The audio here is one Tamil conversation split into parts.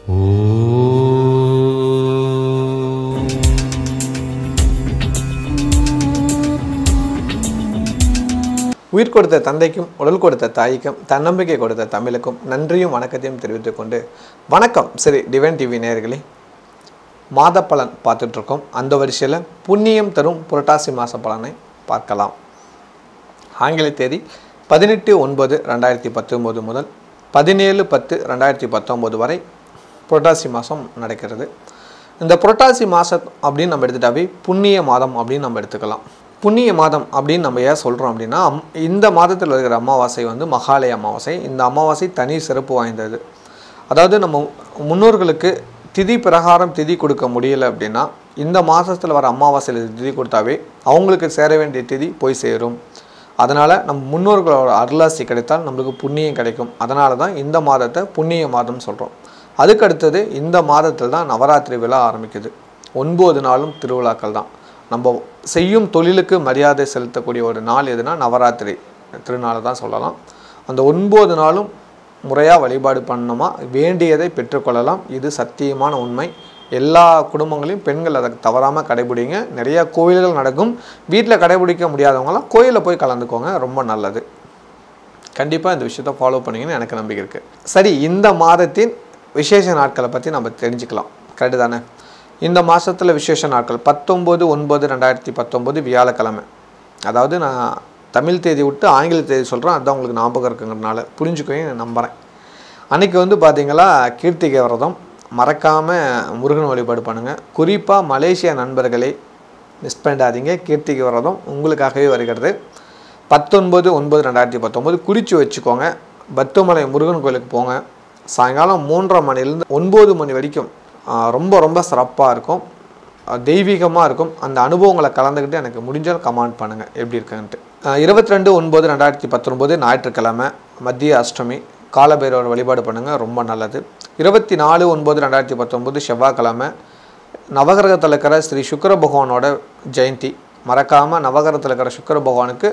உயிர் கொடுத்த தந்தைக்கும் உடல் கொடுத்த தாய்க்கும் தன்னம்பிக்கை கொடுத்த தமிழுக்கும் நன்றியும் வணக்கத்தையும் தெரிவித்துக் கொண்டு வணக்கம் சரி டிவைன் டிவி நேயர்களே மாத பலன் பார்த்துட்ருக்கோம் அந்த வரிசையில் புண்ணியம் தரும் புரட்டாசி மாத பலனை பார்க்கலாம் ஆங்கில தேதி பதினெட்டு ஒன்பது ரெண்டாயிரத்தி பத்தொம்போது முதல் பதினேழு பத்து ரெண்டாயிரத்தி பத்தொம்போது வரை புரட்டாசி மாதம் நடக்கிறது இந்த புரட்டாசி மாதம் அப்படின்னு நம்ம எடுத்துட்டாவே புண்ணிய மாதம் அப்படின்னு நம்ம எடுத்துக்கலாம் புண்ணிய மாதம் அப்படின்னு நம்ம ஏன் சொல்கிறோம் அப்படின்னா அம்- இந்த மாதத்தில் இருக்கிற அமாவாசை வந்து மகாலய அமாவாசை இந்த அமாவாசை தனி சிறப்பு வாய்ந்தது அதாவது நம்ம முன்னோர்களுக்கு திதி பிரகாரம் திதி கொடுக்க முடியல அப்படின்னா இந்த மாதத்தில் வர அமாவாசையில் திதி கொடுத்தாவே அவங்களுக்கு சேர வேண்டிய திதி போய் சேரும் அதனால் நம்ம முன்னோர்களோட அருளாசி கிடைத்தால் நம்மளுக்கு புண்ணியம் கிடைக்கும் அதனால தான் இந்த மாதத்தை புண்ணிய மாதம் சொல்கிறோம் அதுக்கு அடுத்தது இந்த மாதத்தில் தான் நவராத்திரி விழா ஆரம்பிக்குது ஒன்பது நாளும் திருவிழாக்கள் தான் நம்ம செய்யும் தொழிலுக்கு மரியாதை செலுத்தக்கூடிய ஒரு நாள் எதுனா நவராத்திரி திருநாளை தான் சொல்லலாம் அந்த ஒன்பது நாளும் முறையாக வழிபாடு பண்ணோமா வேண்டியதை பெற்றுக்கொள்ளலாம் இது சத்தியமான உண்மை எல்லா குடும்பங்களையும் பெண்கள் அதை தவறாமல் கடைபிடிங்க நிறையா கோயில்கள் நடக்கும் வீட்டில் கடைபிடிக்க முடியாதவங்களாம் கோயிலில் போய் கலந்துக்கோங்க ரொம்ப நல்லது கண்டிப்பாக இந்த விஷயத்தை ஃபாலோ பண்ணீங்கன்னு எனக்கு நம்பிக்கை இருக்குது சரி இந்த மாதத்தின் விசேஷ நாட்களை பற்றி நம்ம தெரிஞ்சுக்கலாம் கரெக்டு தானே இந்த மாதத்தில் விசேஷ நாட்கள் பத்தொம்போது ஒன்பது ரெண்டாயிரத்தி பத்தொம்போது வியாழக்கிழமை அதாவது நான் தமிழ் தேதி விட்டு ஆங்கில தேதி சொல்கிறேன் அதுதான் உங்களுக்கு ஞாபகம் இருக்குங்கிறனால புரிஞ்சுக்கோங்க நம்புகிறேன் அன்றைக்கி வந்து பார்த்தீங்களா கீர்த்திகை விரதம் மறக்காமல் முருகன் வழிபாடு பண்ணுங்கள் குறிப்பாக மலேசியா நண்பர்களே மிஸ் பண்ணிடாதீங்க கீர்த்திகை விரதம் உங்களுக்காகவே வருகிறது பத்தொன்பது ஒன்பது ரெண்டாயிரத்தி பத்தொம்போது குறித்து வச்சுக்கோங்க பத்துமலை முருகன் கோயிலுக்கு போங்க சாயங்காலம் மூன்றரை மணிலேருந்து ஒன்பது மணி வரைக்கும் ஆ, ரொம்ப ரொம்ப சிறப்பாக இருக்கும் தெய்வீகமாக இருக்கும் அந்த அனுபவங்களை கலந்துக்கிட்டு எனக்கு முடிஞ்சால் கமெண்ட் பண்ணுங்கள் எப்படி இருக்குன்ட்டு இருபத்தி ரெண்டு ஒன்பது ரெண்டாயிரத்தி பத்தொன்பது ஞாயிற்றுக்கிழமை மத்திய அஷ்டமி காலபைரவர் வழிபாடு பண்ணுங்கள் ரொம்ப நல்லது இருபத்தி நாலு ஒன்பது ரெண்டாயிரத்தி பத்தொன்பது செவ்வாய்க்கிழமை நவகிரகத்தில் இருக்கிற ஸ்ரீ சுக்கிர பகவானோட ஜெயந்தி மறக்காமல் நவகிரகத்தில் இருக்கிற சுக்கிர பகவானுக்கு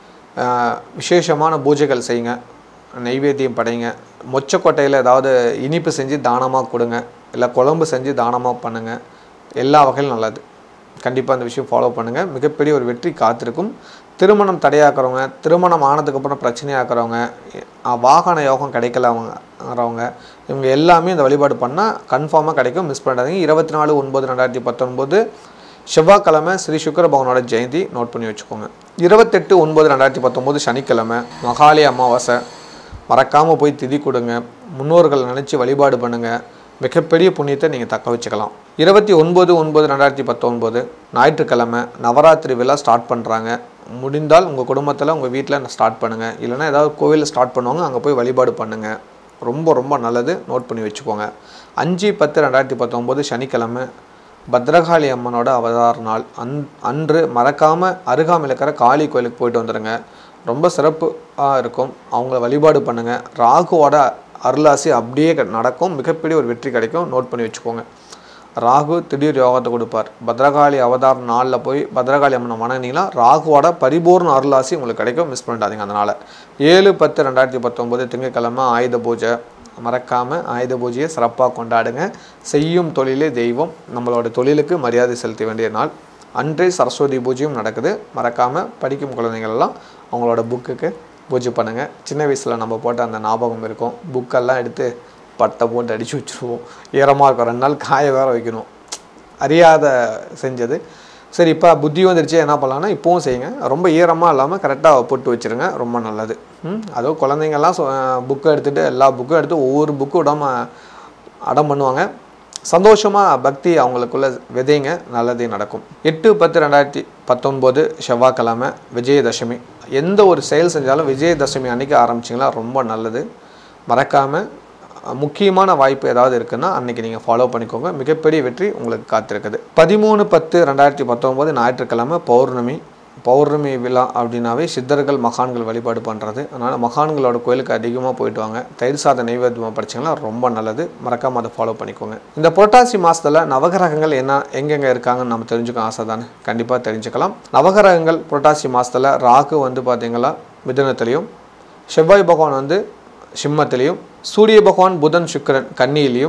ஆஹ், விசேஷமான பூஜைகள் செய்யுங்க நைவேத்தியம் படைங்க மொச்சக்கொட்டையில் ஏதாவது இனிப்பு செஞ்சு தானமாக கொடுங்க இல்லை குழம்பு செஞ்சு தானமாக பண்ணுங்கள் எல்லா வகையிலும் நல்லது கண்டிப்பாக அந்த விஷயம் ஃபாலோ பண்ணுங்கள் மிகப்பெரிய ஒரு வெற்றி காத்திருக்கும் திருமணம் தடையாக்குறவங்க திருமணம் ஆனதுக்கப்புறம் பிரச்சனையாக்குறவங்க அஹ், வாகன யோகம் கிடைக்கலவங்கிறவங்க இவங்க எல்லாமே இந்த வழிபாடு பண்ணால் கன்ஃபார்மாக கிடைக்கும் மிஸ் பண்ணாதீங்க இருபத்தி நாலு ஒன்பது ரெண்டாயிரத்தி பத்தொன்பது செவ்வாய்க்கிழமை ஸ்ரீ சுக்கிர பகவானோட ஜெயந்தி நோட் பண்ணி வச்சுக்கோங்க இருபத்தெட்டு ஒன்பது ரெண்டாயிரத்தி பத்தொம்போது சனிக்கிழமை மகாலய அமாவாசை மறக்காமல் போய் திதி கொடுங்க முன்னோர்கள் நினச்சி வழிபாடு பண்ணுங்கள் மிகப்பெரிய புண்ணியத்தை நீங்கள் தக்க வச்சுக்கலாம் இருபத்தி ஒன்பது ஒன்பது ரெண்டாயிரத்தி பத்தொன்பது ஞாயிற்றுக்கிழமை நவராத்திரி விழா ஸ்டார்ட் பண்ணுறாங்க முடிந்தால் உங்கள் குடும்பத்தில் உங்கள் வீட்டில் ஸ்டார்ட் பண்ணுங்கள் இல்லைன்னா ஏதாவது கோவிலில் ஸ்டார்ட் பண்ணுவாங்க அங்கே போய் வழிபாடு பண்ணுங்கள் ரொம்ப ரொம்ப நல்லது நோட் பண்ணி வச்சுக்கோங்க அஞ்சு பத்து ரெண்டாயிரத்தி பத்தொம்போது சனிக்கிழமை பத்ரகாளி அம்மனோட அவதார நாள் அன் அன்று மறக்காமல் அருகாமையில் இருக்கிற காளி கோயிலுக்கு போயிட்டு வந்துடுங்க ரொம்ப சிறப்பாக இருக்கும் அவங்கள வழிபாடு பண்ணுங்கள் ராகுவோட அருளாசி அப்படியே க- நடக்கும் மிகப்பெரிய ஒரு வெற்றி கிடைக்கும் நோட் பண்ணி வச்சுக்கோங்க ராகு திடீர் யோகத்தை கொடுப்பார் பத்ரகாளி அவதார நாளில் போய் பத்ரகாளி அம்மனை வணங்கினீங்கன்னா ராகுவோட பரிபூர்ண அருளாசி உங்களுக்கு கிடைக்கும் மிஸ் பண்ணிடாதீங்க அதனால் ஏழு பத்து ரெண்டாயிரத்தி பத்தொம்போது திங்கட்கிழமை ஆயுத பூஜை மறக்காமல் ஆயுத பூஜையை சிறப்பாக கொண்டாடுங்க செய்யும் தொழிலே தெய்வம் நம்மளோட தொழிலுக்கு மரியாதை செலுத்த வேண்டிய நாள் அன்றே சரஸ்வதி பூஜையும் நடக்குது மறக்காமல் படிக்கும் குழந்தைகள் எல்லாம் அவங்களோட புக்குக்கு பூஜை பண்ணுங்கள் சின்ன வயசில் நம்ம போட்ட அந்த ஞாபகம் இருக்கும் புக்கெல்லாம் எடுத்து பட்டை போட்டு அடித்து வச்சுருவோம் ஈரமாக இருக்கும் ரெண்டு நாள் காய வேற வைக்கணும் அறியாத செஞ்சது சரி இப்போ புத்தி வந்துருச்சு என்ன பண்ணலாம்னா இப்போவும் செய்யுங்க ரொம்ப ஈரமாக இல்லாமல் கரெக்டாக போட்டு வச்சுருங்க ரொம்ப நல்லது ம் அதுவும் குழந்தைங்கள்லாம் புக்கை எடுத்துகிட்டு எல்லா புக்கும் எடுத்து ஒவ்வொரு புக்கு விடாமல் அடம் பண்ணுவாங்க சந்தோஷமாக பக்தி அவங்களுக்குள்ள விதைங்க நல்லதே நடக்கும் எட்டு பத்து ரெண்டாயிரத்தி பத்தொன்பது செவ்வாய்க்கிழமை விஜயதசமி எந்த ஒரு செயல் செஞ்சாலும் விஜயதசமி அன்னைக்கு ஆரம்பிச்சிங்களா ரொம்ப நல்லது மறக்காமல் முக்கியமான வாய்ப்பு ஏதாவது இருக்குன்னா அன்னைக்கு நீங்கள் ஃபாலோ பண்ணிக்கோங்க மிகப்பெரிய வெற்றி உங்களுக்கு காத்திருக்குது பதிமூணு பத்து ரெண்டாயிரத்தி பத்தொம்போது ஞாயிற்றுக்கிழமை பௌர்ணமி பௌர்ணமி விழா அப்படின்னாவே சித்தர்கள் மகான்கள் வழிபாடு பண்ணுறது அதனால் மகான்களோட கோயிலுக்கு அதிகமாக போயிட்டு வாங்க தயிர் சாத நைவேத்தியமாக படிச்சிங்கன்னா ரொம்ப நல்லது மறக்காமல் அதை ஃபாலோ பண்ணிக்கோங்க இந்த புரட்டாசி மாதத்தில் நவகிரகங்கள் என்ன எங்கெங்கே இருக்காங்கன்னு நம்ம தெரிஞ்சுக்க ஆசை தானே கண்டிப்பாக தெரிஞ்சுக்கலாம் நவகிரகங்கள் புரட்டாசி மாதத்தில் ராகு வந்து பார்த்தீங்களா மிதுனத்துலேயும் செவ்வாய் பகவான் வந்து சிம்மத்திலையும் சூரிய பகவான் புதன் சுக்கிரன் கன்னியிலையும்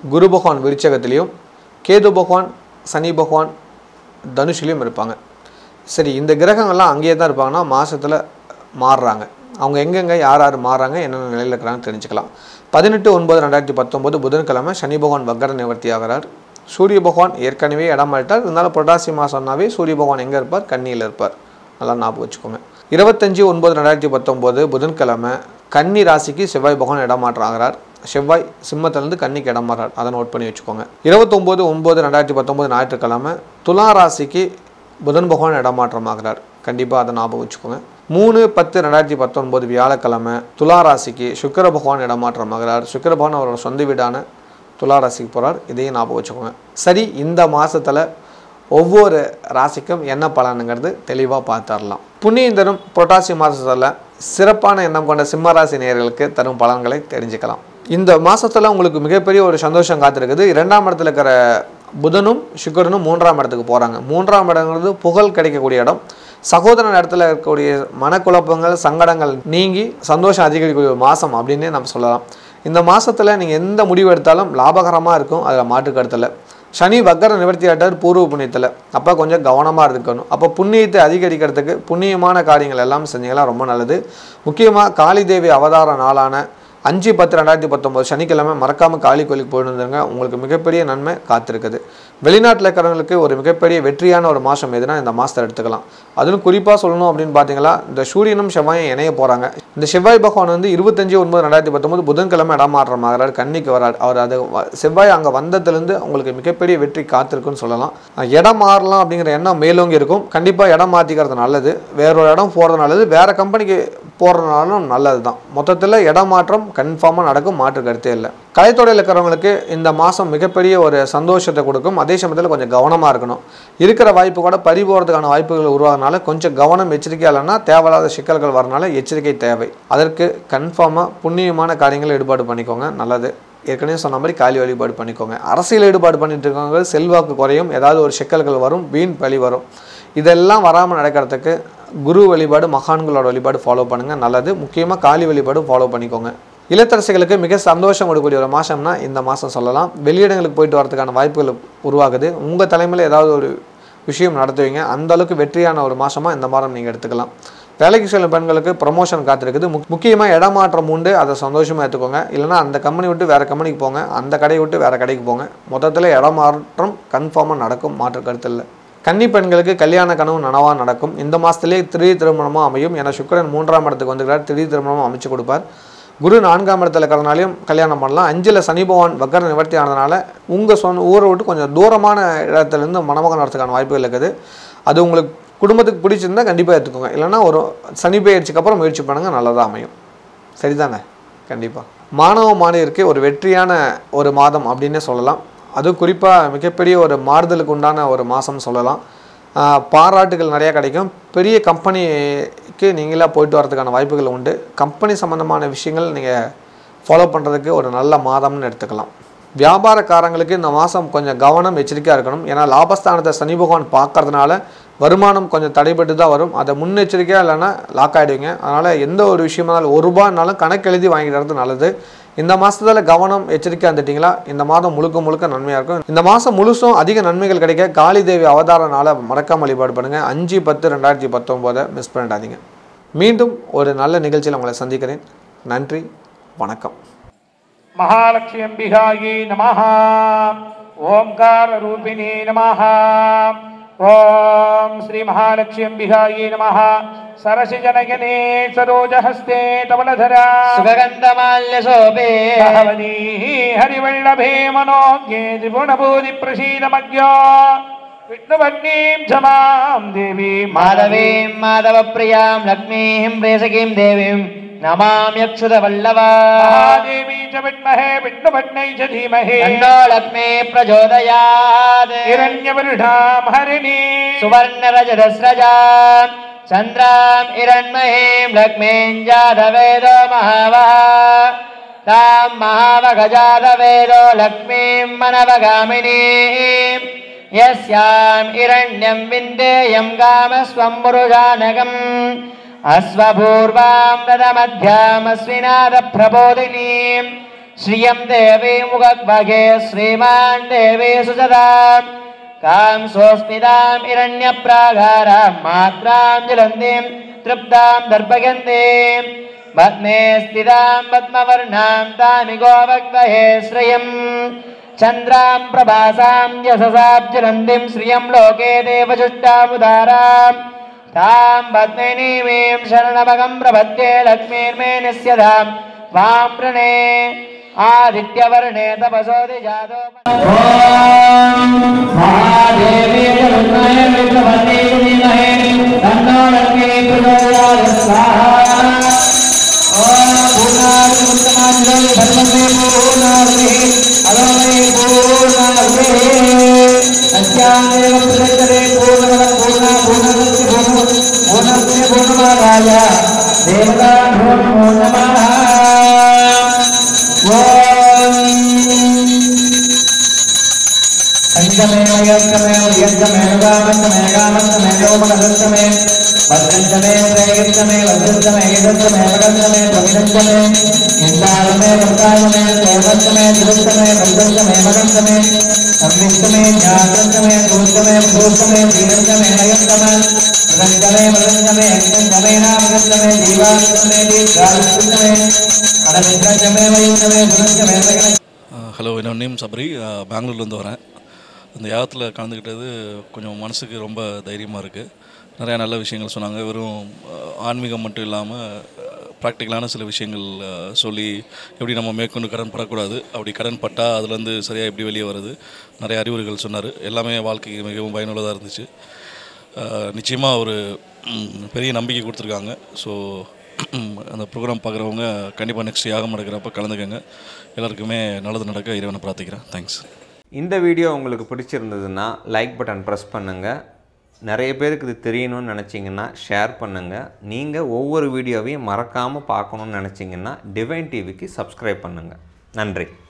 குரு பகவான் விருச்சகத்திலையும் கேது பகவான் சனி பகவான் தனுஷிலையும் இருப்பாங்க சரி இந்த கிரகங்கள்லாம் அங்கேயே தான் இருப்பாங்கன்னா மாதத்தில் மாறுறாங்க அவங்க எங்கெங்கே யார் யார் மாறுறாங்க என்னென்ன நிலையில் இருக்கிறாங்கன்னு தெரிஞ்சுக்கலாம் பதினெட்டு ஒன்பது ரெண்டாயிரத்தி பத்தொம்போது புதன்கிழமை சனி பகவான் வக்கர நிவர்த்தி ஆகிறார் சூரிய பகவான் ஏற்கனவே இடம் மாறிட்டார் இருந்தாலும் புரட்டாசி மாதம்னாவே சூரிய பகவான் எங்கே இருப்பார் கன்னியில் இருப்பார் நல்லா ஞாபகம் வச்சுக்கோங்க இருபத்தஞ்சி ஒன்பது ரெண்டாயிரத்தி பத்தொம்போது புதன்கிழமை கன்னி ராசிக்கு செவ்வாய் பகவான் இடமாற்றம் ஆகிறார் செவ்வாய் சிம்மத்திலேருந்து கன்னிக்கு இடம் மாறார் அதை நோட் பண்ணி வச்சுக்கோங்க இருபத்தொம்போது ஒன்பது ரெண்டாயிரத்தி பத்தொம்போது ஞாயிற்றுக்கிழமை துலா ராசிக்கு புதன் பகவான் இடமாற்றம் ஆகிறார் கண்டிப்பாக அதை ஞாபகம் வச்சுக்கோங்க மூணு பத்து ரெண்டாயிரத்தி பத்தொன்பது வியாழக்கிழமை துலா ராசிக்கு சுக்கிர பகவான் இடமாற்றம் ஆகிறார் சுக்கிர பகவான் அவரோட சொந்த வீடான துலா ராசிக்கு போகிறார் இதையும் ஞாபகம் வச்சுக்கோங்க சரி இந்த மாதத்தில் ஒவ்வொரு ராசிக்கும் என்ன பலனுங்கிறது தெளிவாக பார்த்துடலாம் புண்ணியம் தரும் புரட்டாசி மாதத்தில் சிறப்பான எண்ணம் கொண்ட சிம்ம ராசி நேயர்களுக்கு தரும் பலன்களை தெரிஞ்சுக்கலாம் இந்த மாதத்தில் உங்களுக்கு மிகப்பெரிய ஒரு சந்தோஷம் காத்திருக்குது இரண்டாம் இடத்துல இருக்கிற புதனும் சுக்கிரனும் மூன்றாம் இடத்துக்கு போகிறாங்க மூன்றாம் இடங்கிறது புகழ் கிடைக்கக்கூடிய இடம் சகோதரன் இடத்துல இருக்கக்கூடிய மனக்குழப்பங்கள் சங்கடங்கள் நீங்கி சந்தோஷம் அதிகரிக்கக்கூடிய ஒரு மாதம் அப்படின்னே நம்ம சொல்லலாம் இந்த மாதத்தில் நீங்கள் எந்த முடிவு எடுத்தாலும் லாபகரமாக இருக்கும் அதில் மாற்று கருத்தில் சனி வக்கர நிவர்த்தி ஆட்டார் பூர்வ புண்ணியத்தில் அப்போ கொஞ்சம் கவனமாக இருக்கணும் அப்போ புண்ணியத்தை அதிகரிக்கிறதுக்கு புண்ணியமான காரியங்கள் எல்லாம் செஞ்சீங்கன்னா ரொம்ப நல்லது முக்கியமாக காளி தேவி அவதார நாளான அஞ்சு பத்து ரெண்டாயிரத்தி பத்தொம்போது சனிக்கிழமை மறக்காமல் காளி கோயிலுக்கு போயிட்டு வந்துருங்க உங்களுக்கு மிகப்பெரிய நன்மை காத்திருக்குது வெளிநாட்டில் இருக்கிறவங்களுக்கு ஒரு மிகப்பெரிய வெற்றியான ஒரு மாதம் எதுனா இந்த மாதத்தை எடுத்துக்கலாம் அதுவும் குறிப்பாக சொல்லணும் அப்படின்னு பார்த்தீங்களா இந்த சூரியனும் செவ்வாயும் இணைய போகிறாங்க இந்த செவ்வாய் பகவான் வந்து இருபத்தஞ்சு ஒன்பது ரெண்டாயிரத்தி பத்தொம்போது புதன்கிழமை இடமாற்றம் ஆகிறார் கன்னிக்கு வரார் அவர் அது வ- செவ்வாய் அங்கே வந்ததுலேருந்து உங்களுக்கு மிகப்பெரிய வெற்றி காத்திருக்குன்னு சொல்லலாம் அஹ் இடம் மாறலாம் அப்படிங்கிற எண்ணம் மேலோங்கி இருக்கும் கண்டிப்பாக இடம் மாற்றிக்கிறது நல்லது வேறொரு இடம் போகிறது நல்லது வேறு கம்பெனிக்கு போகிறதுனாலும் நல்லது தான் மொத்தத்தில் இடம் மாற்றம் கன்ஃபார்மாக நடக்கும் மாற்று கருத்தே இல்லை கலைத்துறையில் இருக்கிறவங்களுக்கு இந்த மாதம் மிகப்பெரிய ஒரு சந்தோஷத்தை கொடுக்கும் அதே சமயத்தில் கொஞ்சம் கவனமாக இருக்கணும் இருக்கிற வாய்ப்பு கூட பறி போகிறதுக்கான வாய்ப்புகள் உருவாகிறனால கொஞ்சம் கவனம் எச்சரிக்கையாக இல்லைன்னா தேவையில்லாத சிக்கல்கள் வரனால எச்சரிக்கை தேவை அதற்கு கன்ஃபார்மாக புண்ணியமான காரியங்களை ஈடுபாடு பண்ணிக்கோங்க நல்லது ஏற்கனவே சொன்ன மாதிரி காலி வழிபாடு பண்ணிக்கோங்க அரசியல் ஈடுபாடு பண்ணிட்டு இருக்கவங்க செல்வாக்கு குறையும் ஏதாவது ஒரு சிக்கல்கள் வரும் வீண் பழி வரும் இதெல்லாம் வராமல் நடக்கிறதுக்கு குரு வழிபாடு மகான்களோட வழிபாடு ஃபாலோ பண்ணுங்கள் நல்லது முக்கியமாக காளி வழிபாடு ஃபாலோ பண்ணிக்கோங்க இல்லத்தரசிகளுக்கு மிக சந்தோஷம் கொடுக்கக்கூடிய ஒரு மாதம்னா இந்த மாதம் சொல்லலாம் வெளியிடங்களுக்கு போயிட்டு வரதுக்கான வாய்ப்புகள் உருவாகுது உங்கள் தலைமையில் ஏதாவது ஒரு விஷயம் நடத்துவீங்க அந்த அளவுக்கு வெற்றியான ஒரு மாதமாக இந்த மாதம் நீங்கள் எடுத்துக்கலாம் வேலைக்கு செல்லும் பெண்களுக்கு ப்ரமோஷன் காத்திருக்குது முக் முக்கியமாக இடமாற்றம் உண்டு அதை சந்தோஷமாக எடுத்துக்கோங்க இல்லைன்னா அந்த கம்பெனி விட்டு வேறு கம்பெனிக்கு போங்க அந்த கடையை விட்டு வேறு கடைக்கு போங்க மொத்தத்தில் இடமாற்றம் கன்ஃபார்மாக நடக்கும் மாற்று கருத்து இல்லை கன்னி பெண்களுக்கு கல்யாண கனவு நனவாக நடக்கும் இந்த மாதத்திலே திடீர் திருமணமாக அமையும் ஏன்னா சுக்கிரன் மூன்றாம் இடத்துக்கு வந்துக்கிறார் திடீர் திருமணமாக அமைச்சு கொடுப்பார் குரு நான்காம் இடத்துல இருக்கிறதுனாலையும் கல்யாணம் பண்ணலாம் அஞ்சில் சனி பகவான் வக்கர நிவர்த்தி ஆனதுனால உங்கள் சொந்த ஊரை விட்டு கொஞ்சம் தூரமான இடத்துலேருந்து மணமகன் வரதுக்கான வாய்ப்புகள் இருக்குது அது உங்களுக்கு குடும்பத்துக்கு பிடிச்சிருந்தா கண்டிப்பாக எடுத்துக்கோங்க இல்லைன்னா ஒரு சனி பயிற்சிக்கு அப்புறம் முயற்சி பண்ணுங்கள் நல்லதாக அமையும் சரிதானே கண்டிப்பாக மாணவ மாணவியருக்கு ஒரு வெற்றியான ஒரு மாதம் அப்படின்னே சொல்லலாம் அது குறிப்பாக மிகப்பெரிய ஒரு மாறுதலுக்கு உண்டான ஒரு மாதம் சொல்லலாம் ஆஹ் பாராட்டுகள் நிறையா கிடைக்கும் பெரிய கம்பெனிக்கு நீங்களாக போயிட்டு வரதுக்கான வாய்ப்புகள் உண்டு கம்பெனி சம்மந்தமான விஷயங்கள் நீங்கள் ஃபாலோ பண்ணுறதுக்கு ஒரு நல்ல மாதம்னு எடுத்துக்கலாம் வியாபாரக்காரங்களுக்கு இந்த மாதம் கொஞ்சம் கவனம் எச்சரிக்கையாக இருக்கணும் ஏன்னா லாபஸ்தானத்தை சனி பகவான் பார்க்கறதுனால வருமானம் கொஞ்சம் தடைபட்டு தான் வரும் அதை முன்னெச்சரிக்கையாக இல்லைன்னா லாக் ஆகிடுவீங்க அதனால் எந்த ஒரு விஷயமா இருந்தாலும் ஒரு ரூபான்னாலும் கணக்கு எழுதி வாங்கிடுறது நல்லது இந்த மாதத்தில் கவனம் எச்சரிக்கையாக இருந்துட்டிங்களா இந்த மாதம் முழுக்க முழுக்க நன்மையாக இருக்கும் இந்த மாதம் முழுசும் அதிக நன்மைகள் கிடைக்க காளி தேவி அவதாரனால மறக்காம வழிபாடு பண்ணுங்கள் அஞ்சு பத்து ரெண்டாயிரத்தி பத்தொம்போதை மிஸ் பண்ணிடாதீங்க மீண்டும் ஒரு நல்ல நிகழ்ச்சியில் உங்களை சந்திக்கிறேன் நன்றி வணக்கம் महालक्ष्म्यम्बिकायै नमः ओङ्काररूपिणे नमः ॐ श्रीमहालक्ष्म्यम्बिकायै नमः सरसिजनयने सरोजहस्ते तवलधरा सुगन्धमाल्यशोभे भगवती हरिवल्लभे मनोज्ञे त्रिगुणबोधिप्रसीदमज्ञो विष्णुभग्नीं च मां देवीं माधवीं माधवप्रियां लक्ष्मीं प्रेषकीं देवीं नमाम्यक्षुतवल्लभा महादेवी च विद्महे विष्णुभग्नै च धीमहि तन्नो लक्ष्मी प्रचोदयात् हिरण्यवृढां हरिणी सुवर्णरजतस्रजां चन्द्रां हिरण्महीं लक्ष्मीं जातवेदो महावः तां महावगजातवेदो लक्ष्मीं मनवगामिनीं यस्यां हिरण्यं विन्देयं कामस्वं पुरुषानगम् अश्वपूर्वां रथमध्यामस्विनाथप्रबोधिनीं श्रियं देवी मुखद्भगे श्रीमान् देवी सुजताम् कां स्वस्मिताम् हिरण्यप्रागारां मात्रां ज्वलन्तीं तृप्तां दर्पयन्तीं पद्मे स्थितां पद्मवर्णां तामिगो वक्महे श्रियम् चन्द्रां प्रभासां यशसाब्जलन्तीं श्रियं लोके देवजुष्टामुदाराम् तां पद्मिनीमीं शरणमगं प्रपद्ये लक्ष्मीर्मे निस्यधां वां प्रणे आदित्यवर्णे तपसोदि जातो महादेवी जगन्नाय विष्णुपत्नी धीमहि तन्नो लक्ष्मी प्रचोदयात् स्वाहा ॐ पूर्णादिमुत्तमाञ्जलि धर्मसे पूर्णावतिः अलोमे पूर्णावतिः अस्यामेव प्रदर्शने पूर्णबलं पूर्णा पूर्णस्य पूर्ण पूर्णस्य पूर्णमादाय देवता नमो नमः पञ्चमे यज्ञमे यज्ञमे गामन्तमे गामन्तमे लोमनदन्तमे भद्रन्तमे त्रयगन्तमे वज्रन्तमे यदन्तमे वदन्तमे प्रविदन्तमे इन्दारमे वक्तारमे देवन्तमे दुरन्तमे वन्दन्तमे वदन्तमे संविष्टमे ज्ञातन्तमे दूतमे भूतमे धीरन्तमे नयन्तमे वदन्तमे वदन्तमे अन्तमे नामगन्तमे जीवान्तमे दीर्घायुस्तमे अनविन्दन्तमे वयुन्तमे गुणन्तमे वयन्तमे ஹலோ என்னோட நேம் சபரி அஹ், பெங்களூர்லேருந்து வரேன் இந்த யாகத்தில் கலந்துக்கிட்டது கொஞ்சம் மனசுக்கு ரொம்ப தைரியமாக இருக்குது நிறையா நல்ல விஷயங்கள் சொன்னாங்க வெறும் அஹ், ஆன்மீகம் மட்டும் இல்லாமல் ப்ராக்டிக்கலான சில விஷயங்கள் அஹ், சொல்லி எப்படி நம்ம மேற்கொண்டு கடன் படக்கூடாது அப்படி கடன் பட்டால் அதுலேருந்து சரியாக எப்படி வெளியே வருது நிறைய அறிவுரைகள் சொன்னார் எல்லாமே வாழ்க்கைக்கு மிகவும் பயனுள்ளதாக இருந்துச்சு நிச்சயமாக ஒரு ம், பெரிய நம்பிக்கை கொடுத்துருக்காங்க ஸோ அந்த ப்ரோக்ராம் பார்க்குறவங்க கண்டிப்பாக நெக்ஸ்ட் யாகம் நடக்கிறப்ப கலந்துக்கங்க எல்லாருக்குமே நல்லது நடக்க இறைவனை பிரார்த்திக்கிறேன் தேங்க்ஸ் இந்த வீடியோ உங்களுக்கு பிடிச்சிருந்ததுன்னா லைக் பட்டன் ப்ரெஸ் பண்ணுங்கள் நிறைய பேருக்கு இது தெரியணும்னு நினச்சிங்கன்னா ஷேர் பண்ணுங்கள் நீங்கள் ஒவ்வொரு வீடியோவையும் மறக்காமல் பார்க்கணுன்னு நினச்சிங்கன்னா டிவைன் டிவிக்கு சப்ஸ்கிரைப் பண்ணுங்கள் நன்றி